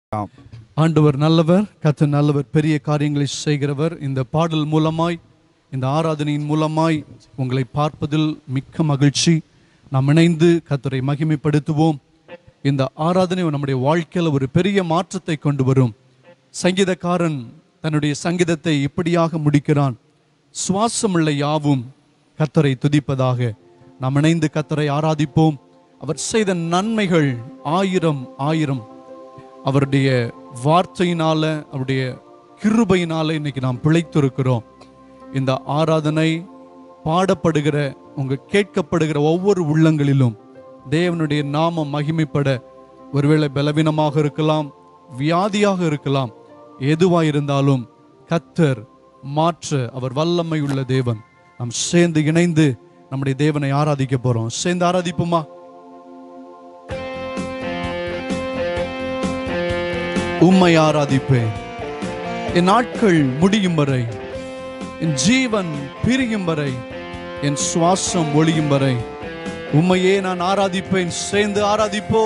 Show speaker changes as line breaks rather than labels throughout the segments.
ஆம்.
ஆண்டவர் நல்லவர் கர்த்தர் நல்லவர் பெரிய காரியங்களை செய்கிறவர் இந்த பாடல் மூலமாய் இந்த ஆராதனையின் மூலமாய் உங்களை பார்ப்பதில் மிக்க மகிழ்ச்சி நாம் இணைந்து கர்த்தரை மகிமைப்படுத்துவோம் இந்த ஆராதனை நம்முடைய வாழ்க்கையில் ஒரு பெரிய மாற்றத்தை கொண்டு வரும் சங்கீதக்காரன் தன்னுடைய சங்கீதத்தை இப்படியாக முடிக்கிறான் சுவாசமுள்ள யாவும் கர்த்தரை துதிப்பதாக நாம் இணைந்து கர்த்தரை ஆராதிப்போம் அவர் செய்த நன்மைகள் ஆயிரம் ஆயிரம் அவருடைய வார்த்தையினால அவருடைய கிருபையினால இன்னைக்கு நாம் பிழைத்திருக்கிறோம் இந்த ஆராதனை பாடப்படுகிற உங்க கேட்கப்படுகிற ஒவ்வொரு உள்ளங்களிலும் தேவனுடைய நாமம் மகிமைப்பட ஒருவேளை பலவீனமாக இருக்கலாம் வியாதியாக இருக்கலாம் எதுவா இருந்தாலும் கத்தர் மாற்ற அவர் வல்லமை உள்ள தேவன் நாம் சேர்ந்து இணைந்து நம்முடைய தேவனை ஆராதிக்க போறோம் சேர்ந்து ஆராதிப்போமா உம்மை ஆராதிப்பேன் என் நாட்கள் முடியும் வரை என் ஜீவன் பிரியும் வரை என் சுவாசம் ஒளியும் வரை உம்மையே நான் ஆராதிப்பேன் சேர்ந்து ஆராதிப்போ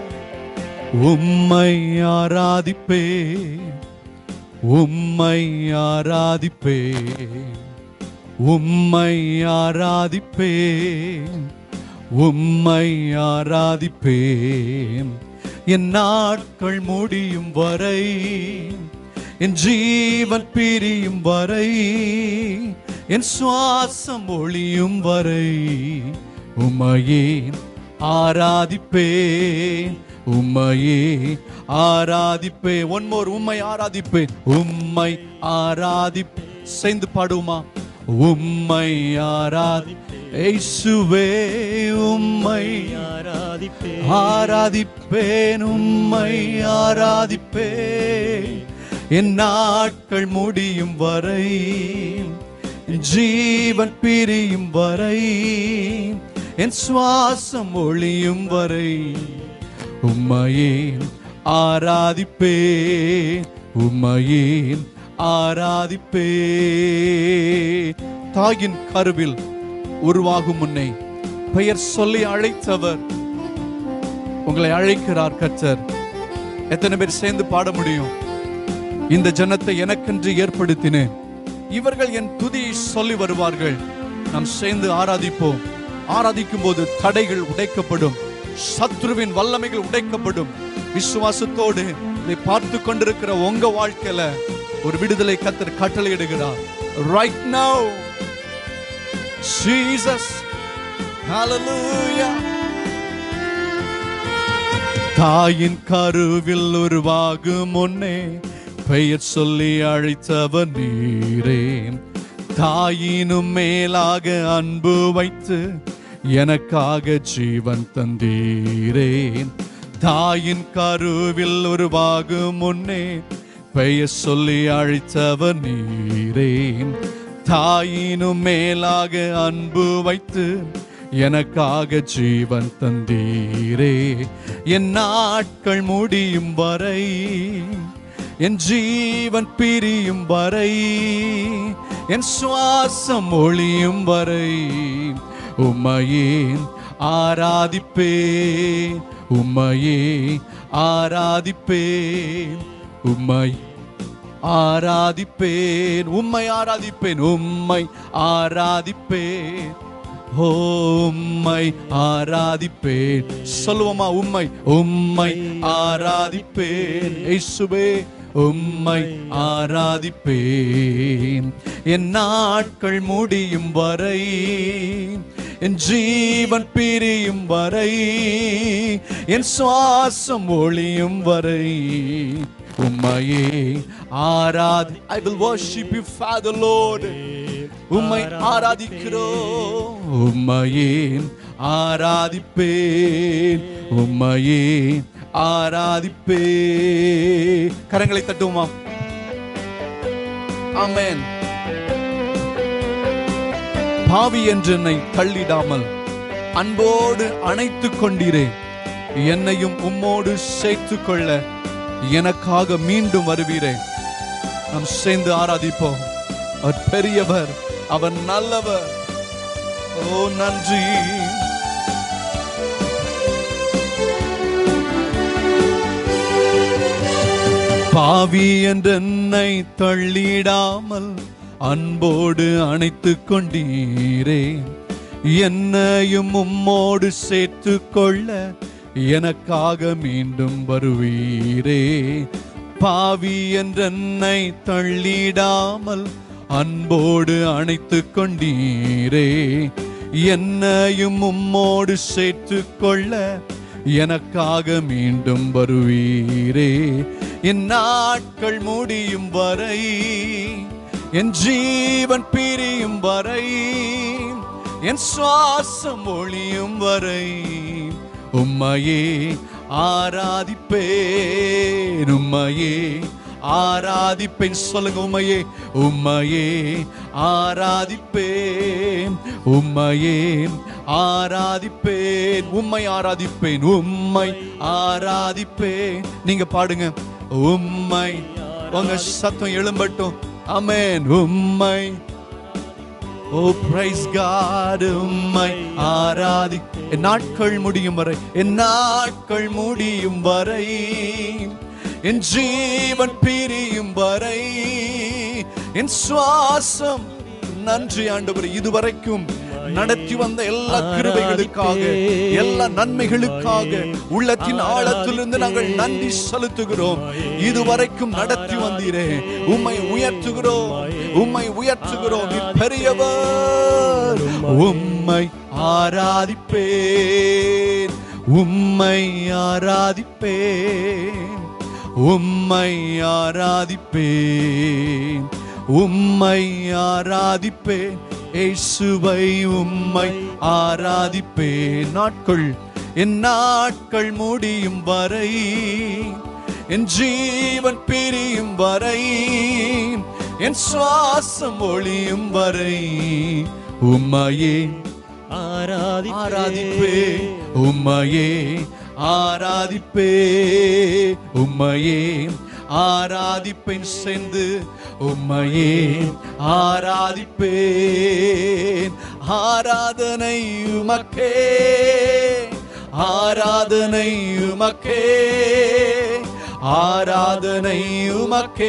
உம்மை ஆராதிப்பேன் உம்மை ஆராதிப்பேன் உம்மை ஆராதிப்பேன் உம்மை ஆராதிப்பேன் என் நாட்கள் முடியும் வரை என் ஜீவன் பிரியும் வரை என் சுவாசம் ஒளியும் வரை உம்மையே ஆராதிப்பேன் உம்மையே ஆராதிப்பே ஒன் மோர் உம்மை ஆராதிப்பேன் உம்மை ஆராதிப் சேர்ந்து பாடுமா உம்மை ஆராதி இயேசுவே உம்மை
ஆராதிப்பேன்
ஆராதிப்பேன் உம்மை ஆராதிப்பேன் என் நாட்கள் முடியும் வரை ஜீவன் பிரியும் வரை என் சுவாசம் ஒளியும் வரை உம்மையே ஆராதிப்பேன் உம்மையே ஆராதிப்பே தாயின் கருவில் உருவாகும் முன்னே பெயர் சொல்லி அழைத்தவர் உங்களை அழைக்கிறார் கர்த்தர் எத்தனை பேர் சேர்ந்து பாட முடியும் இந்த ஜனத்தை எனக்கென்று ஏற்படுத்தினேன் இவர்கள் என் துதியை சொல்லி வருவார்கள் நாம் சேர்ந்து ஆராதிப்போம் ஆராதிக்கும் போது தடைகள் உடைக்கப்படும் சத்ருவின் வல்லமைகள் உடைக்கப்படும் விசுவாசத்தோடு இதை பார்த்து கொண்டிருக்கிற உங்க வாழ்க்கையில ஒரு விடுதலை கத்தர் கட்டளையிடுகிறார் ரைட் நவ ஜீசஸ் ஹalleluya தாயின் கருவில் உருவாகும் முன்னே பெயர் சொல்லி அழைத்தவர் நீரே தாயினும் மேலாக அன்பு வைத்து எனக்காக ஜீவன் தந்தீரே தாயின் கருவில் உருவாகும் முன்னே பெயர் சொல்லி அழைத்தவர் நீரே தாயினும் மேலாக அன்பு வைத்து எனக்காக ஜீவன் தந்தீரே என் நாட்கள் முடியும் வரை என் ஜீவன் பிரியும் வரை என் சுவாசம் ஒளியும் வரை உம்மையே ஆராதிப்பேன் உம்மையே ஆராதிப்பேன் உம்மை ஆராதிப்பேன் உம்மை ஆராதிப்பேன் உம்மை ஆராதிப்பேன் ஓ, உம்மை ஆராதிப்பேன் சொல்லுவோமா உம்மை உம்மை ஆராதிப்பேன் இயேசுவே உம்மை ஆராதிப்பேன் என் நாட்கள் முடியும் வரை என் ஜீவன் பிரியும் வரை என் சுவாசம் ஒளியும் வரை உம்மையே ஆராதி I will worship you father lord உம்மை ஆராதிக்கிறோம் உம்மையே ஆராதிப்பேன் உம்மையே ஆராதிப்பே கரங்களை தட்டுவோமா ஆமென் பாவி என்று என்னை தள்ளிடாமல் அன்போடு அணைத்துக் கொண்டீரே என்னையும் உம்மோடு சேர்த்துக் கொள்ள எனக்காக மீண்டும் வருவீரே நாம் சேர்ந்து ஆராதிப்போம் அவர் பெரியவர் அவர் நல்லவர் ஓ நன்றி பாவி என்றென்னை தள்ளிடாமல் அன்போடு அணைத்துக் கொண்டீரே என்னையும் உம்மோடு சேர்த்து கொள்ள எனக்காக மீண்டும் வருவீரே பாவி என்றென்னை தள்ளிடாமல் அன்போடு அணைத்துக் கொண்டீரே என்னையும் உம்மோடு சேர்த்து கொள்ள எனக்காக மீண்டும் வருவீரே என் நாட்கள் முடியும் வரை என் ஜீவன் பிரியும் வரை என் சுவாசம் ஒளியும் வரை உம்மையே ஆராதிப்பேன் உம்மையே ஆராதிப்பேன் சொல்லுங்க உம்மையே உம்மையே ஆராதிப்பேன் உம்மையே ஆராதிப்பேன் உம்மை ஆராதிப்பேன் உம்மை ஆராதிப்பேன் நீங்க பாடுங்க உம்மை உங்க சத்தம் எழும்பட்டும் அமேன் உம்மை ஓ பிரைஸ் காட் உம்மை ஆராதி என் நாட்கள் முடியும் வரை என் நாட்கள் முடியும் வரை என் ஜீவன் பிரியும் வரை என் சுவாசம் நன்றி ஆண்டவர் இதுவரைக்கும் நடத்தி வந்த எல்லா கிருபைகளுக்காக எல்லா நன்மைகளுக்காக உள்ளத்தின் ஆழத்திலிருந்து நாங்கள் நன்றி செலுத்துகிறோம் இதுவரைக்கும் நடத்தி வந்தீரே உம்மை உயர்த்துகிறோம் உம்மை உயர்த்துகிறோம் நீர் பெரியவர் உம்மை ஆராதிப்பேன் உம்மை ஆராதிப்பேன் உம்மை ஆராதிப்பேன் உம்மை ஆராதிப்பேன் இயேசுவை உம்மை ஆராதிப்பேன் நாட்கள் என் நாட்கள் முடியும் வரை என் ஜீவன் பிரியும் வரை என் சுவாசம் ஒளியும் வரை உம்மையே ஆராதிப்பே உம்மையே ஆராதிப்பே உம்மையே ஆராதிப்பேன் சேர்ந்து உம்மையே ஆராதிப்பேன் ஆராதனை உமக்கே ஆராதனை உமக்கே ஆராதனை உமக்கே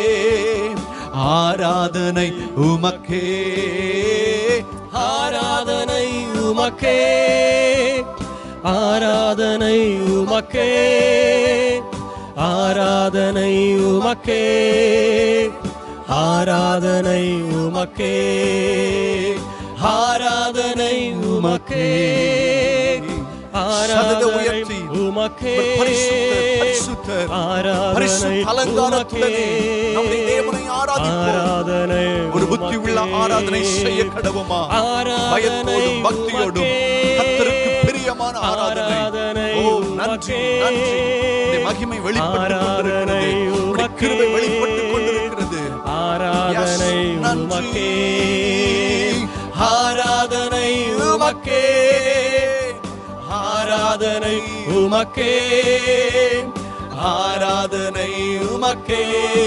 ஆராதனை உமக்கே
ஆராதனை உமக்கே ஆராதனை உமக்கே ஆராதனை உமக்கே ஆராதனை உமக்கே ஆராதனை உமக்கே
சதத உயர்த்தி
ஆராதனை உமக்கே
பரிசுத்தர், பரிசுத்தர்,
ஆராதனை
பரிசுத்த அலங்காரத்துடனே நம்முடைய தேவனை ஆராதிப்போம்
ஆராதனை
ஒரு புத்தி உள்ள
உமக்கே.
ஆராதனை செய்ய கடவுமா
ஆராதனை
பயத்தோடும் பக்தியோடும்
உமக்கே.
கத்தருக்கு பிரியமான ஆராதனை
ஆராதனை
ஓ நன்றி
உமக்கே.
நன்றி இந்த மகிமை வெளிப்பட்டு கொண்டிருக்கிறது
ஆராதனை
உம்முடைய
உமக்கே.
கிருபை வெளிப்பட்டு கொண்டிருக்கிறது
ஆராதனை
Yes, நன்றி.
உமக்கே ஆராதனை உமக்கே ஆராதனை உமக்கே
ஆராதனை உமக்கே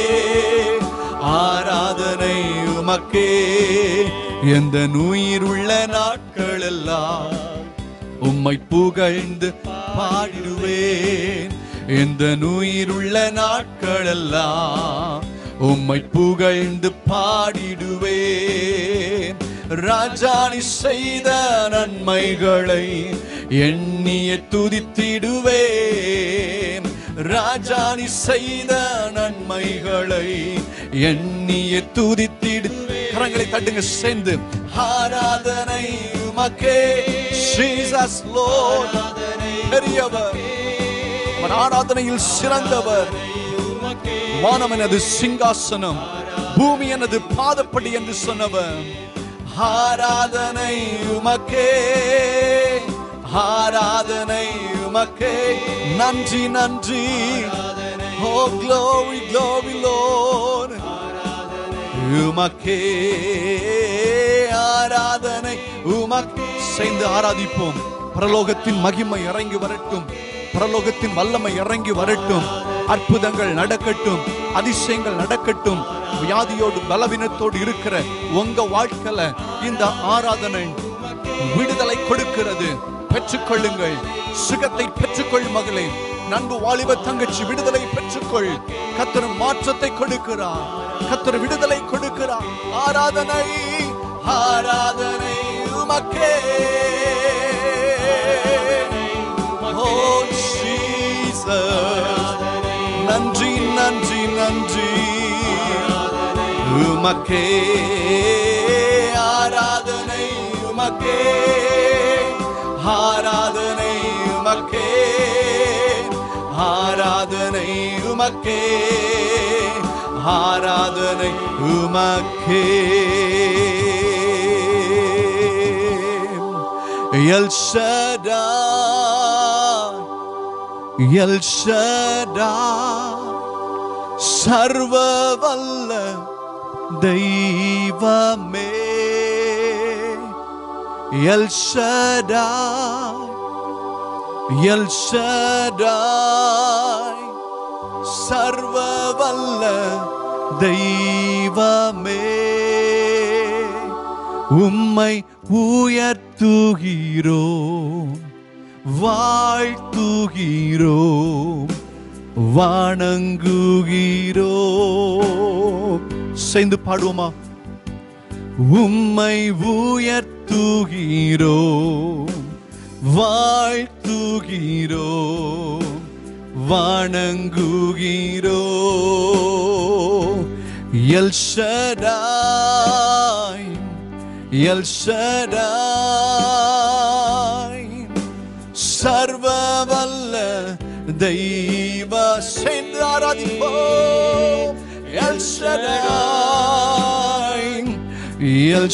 ஆராதனை உமக்கே எந்த உயிருள்ள நாட்கள் எல்லாம் உம்மை புகழ்ந்து பாடிடுவேன் எந்த உயிருள்ள நாட்கள் எல்லாம் உம்மை புகழ்ந்து பாடிடுவேன் ராஜாணி செய்த நன்மைகளை எண்ணிய துதித்திடுவேன் ராஜாணி செய்த நன்மைகளை எண்ணிய துதித்திடு கரங்களை தட்டுங்க சேர்ந்து ஆராதனை உமக்கே Jesus Lord பெரியவர் அவர் ஆராதனையில் சிறந்தவர் வானம் எனது சிங்காசனம் பூமி எனது பாதப்படி என்று சொன்னவர் ஆராதனை உமக்கே ஆராதனை உமக்கே நன்றி நன்றி ஓ glory glory Lord உமக்கே ஆராதனை உமக்கு சேர்ந்து ஆராதிப்போம் பரலோகத்தின் மகிமை இறங்கி வரட்டும் பரலோகத்தின் வல்லமை இறங்கி வரட்டும் அற்புதங்கள் நடக்கட்டும் அதிசயங்கள் நடக்கட்டும் வியாதியோடு பலவீனத்தோடு இருக்கிற உங்க வாழ்க்கையில இந்த ஆராதனை விடுதலை கொடுக்கிறது பெற்றுக்கொள்ளுங்கள் சுகத்தை பெற்றுக்கொள் மகளே நண்பு வாலிப தங்கச்சி விடுதலை பெற்றுக்கொள் கத்தர் மாற்றத்தை கொடுக்கிறார் கத்தர் விடுதலை கொடுக்கிறார் ஆராதனை ஆராதனை உமக்கே ஓ ஜீசஸ் நன்றி நன்றி நன்றி உமக்கே ஆராதனை உமக்கே ஆராதனை உமக்கே ஆராதனை உமக்கே ஆராதனை உமக்கே எல் ஷடா எல் ஷடா சர்வ வல்ல தெய்வமே எல் ஷடா எல் ஷடாய் சர்வ வல்ல தெய்வமே உம்மை உயர்த்துகிறோம் வாழ்த்துகிறோம் வணங்குகிறோம் சேர்ந்து பாடுவோமா உம்மை உயர்த்துகிறோம் வாழ்த்துகிறோம் வணங்குகிறோம் எல் ஷடாய் எல் ஷடாய் சர்வ வல்ல தெய்வ சென்று ஆராதிப்போம் எல் ஷடாய் எல்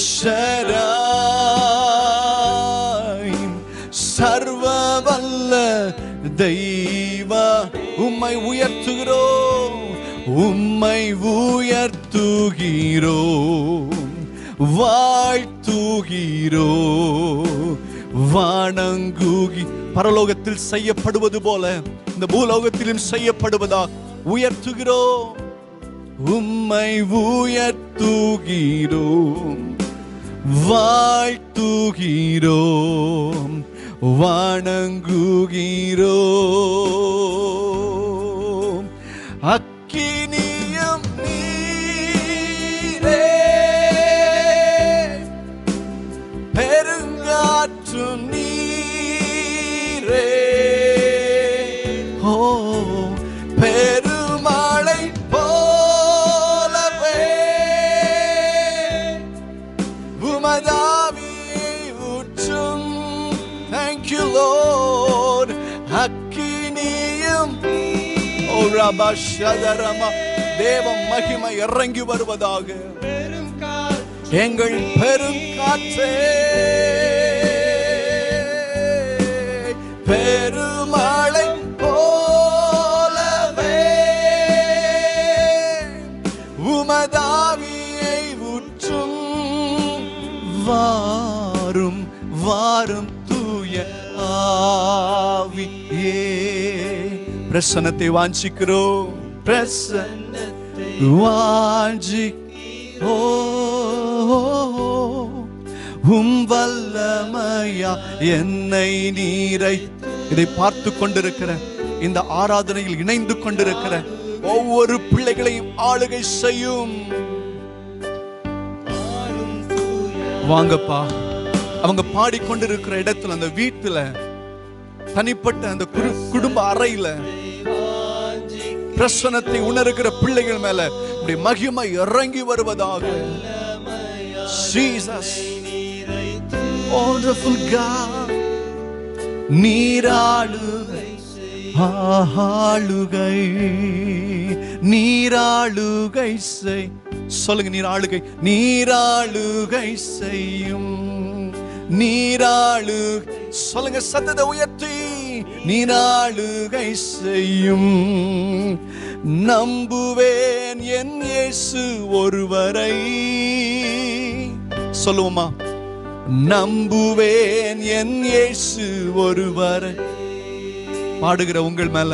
ஷடாய் சர்வ வல்ல தெய்வ உம்மை உயர்த்துகிறோம் உம்மை உயர்த்துகிறோம் வாழ்த்துகிறோம் வணங்குகி பரலோகத்தில் செய்யப்படுவது போல இந்த பூலோகத்திலும் செய்யப்படுவதா உயர்த்துகிறோம் உம்மை உயர்த்துகிறோம் வாழ்த்துகிறோம் வணங்குகிறோம் அக்கினியும் நீரே பெருங்காற்று நீரே ஓ பெருமழை போலவே உமதாவியை ஊற்றும் தேங்க்யூ லோட் அக்கினியும் ஓ ரபா ஷதரமா தேவ மகிமை இறங்கி வருவதாக எங்கள் பெருங்காற்றே பெருமழை போலவே உமதாவியை ஊற்றும் வாரும் வாரும் தூய ஆவியே பிரசன்னத்தை வாஞ்சிக்கிறோம் பிரசன்னத்தை வாஞ்சி ஓ உம் வல்லமையா என்னை நீரை இதை பார்த்து கொண்டிருக்கிற இந்த ஆராதனையில் இணைந்து கொண்டிருக்கிற ஒவ்வொரு பிள்ளைகளையும் ஆளுகை செய்யும் வாங்கப்பா அவங்க பாடிக்கொண்டிருக்கிற இடத்துல அந்த வீட்டுல தனிப்பட்ட அந்த குடு- குடும்ப அறையில பிரசனத்தை உணர்கிற பிள்ளைகள் மேல உடைய மகிமை இறங்கி வருவதாக Jesus wonderful God நீராளுகை ஆளுகை நீராளுகை செய் சொல்லுங்க நீராளுகை நீராளுகை செய்யும் நீராளு சொல்லுங்க சத்தத்தை உயர்த்தி நீராளுகை செய்யும் நம்புவேன் என் இயேசு ஒருவரை சொல்லுவோமா நம்புவேன் என் இயேசு ஒருவரை பாடுகிற உங்கள் மேல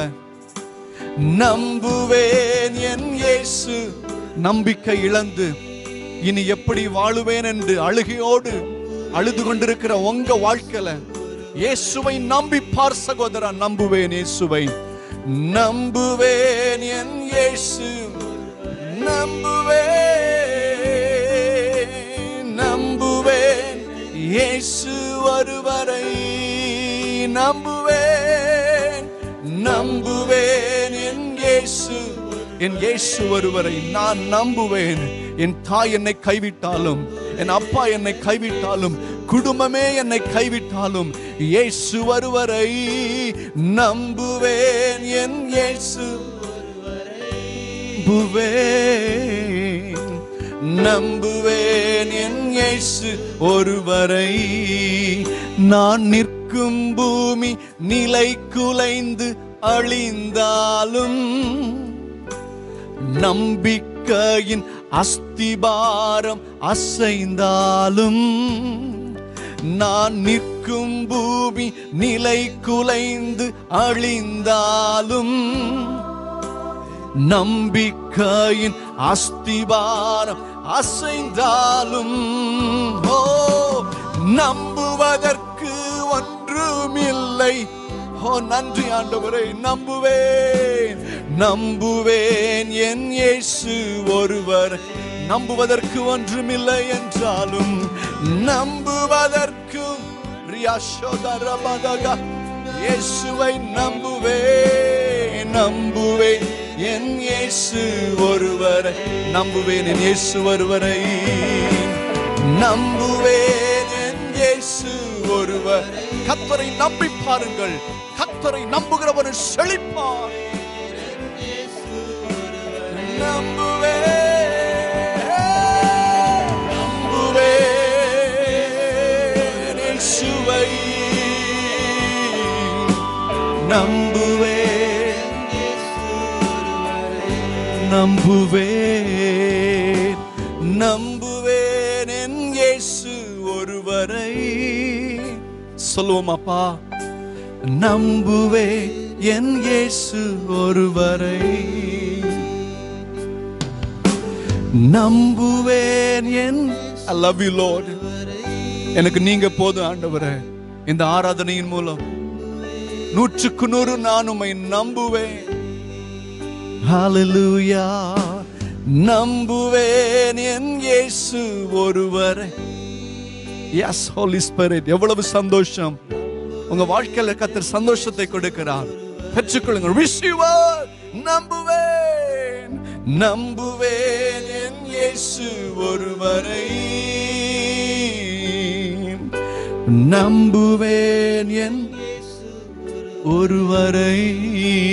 நம்புவேன் என் இயேசு நம்பிக்கை இழந்து இனி எப்படி வாழுவேன் என்று அழுகையோடு அழுது கொண்டிருக்கிற உங்க வாழ்க்கையில இயேசுவை நம்பி பார் சகோதரா நம்புவேன் இயேசுவை நம்புவேன் என் இயேசு நம்புவேன் நம்புவேன் இயேசு ஒருவரை நம்புவேன் நம்புவேன் என் இயேசு என் இயேசு ஒருவரை நான் நம்புவேன் என் தாய் என்னை கைவிட்டாலும் என் அப்பா என்னை கைவிட்டாலும் குடும்பமே என்னை கைவிட்டாலும் இயேசு ஒருவரை நம்புவேன் என் இயேசு நம்புவேன் நம்புவேன் என் இயேசு ஒருவரை நான் நிற்கும் பூமி நிலை குலைந்து அழிந்தாலும் நம்பிக்கையின் அஸ்திபாரம் அசைந்தாலும் நான் நிற்கும் பூமி நிலை குலைந்து அழிந்தாலும் நம்பிக்கையின் அஸ்திபாரம் அசைந்தாலும் ஓ நம்புவதற்கு ஒன்றுமில்லை ஓ நன்றி ஆண்டவரை நம்புவேன் நம்புவேன் என் இயேசு ஒருவர் நம்புவதற்கு ஒன்றுமில்லை என்றாலும் நம்புவதற்கும் ரியாஷோதரபதகா இயேசுவை நம்புவேன் நம்புவேன் என் இயேசு ஒருவரை நம்புவேன் என் இயேசு ஒருவரை நம்புவேன் என் இயேசு ஒருவர் கத்தரை நம்பி பாருங்கள் கத்தரை நம்புகிறவர் செழிப்பார் நம்புவேன் நம்புவேன் நம்புவேன் நம்புவேன் என் இயேசு ஒருவரை சொல்லுவோம் அப்பா நம்புவேன் என் இயேசு ஒருவரை நம்புவேன் என் I love you Lord எனக்கு நீங்க போதும் ஆண்டவரே இந்த ஆராதனையின் மூலம் நூற்றுக்கு நூறு நான் உம்மை நம்புவேன் ஹalleluya நம்புவேன் என் இயேசு ஒருவரை எஸ் ஹோலி ஸ்பிரிட் எவ்வளவு சந்தோஷம் உங்க வாழ்க்கையில கத்தர் சந்தோஷத்தை கொடுக்கிறார் பெற்றுக்கொள்ளுங்கள் ரிசீவர் நம்புவேன் நம்புவேன் என் இயேசு ஒருவரை நம்புவேன் என் ஒருவரை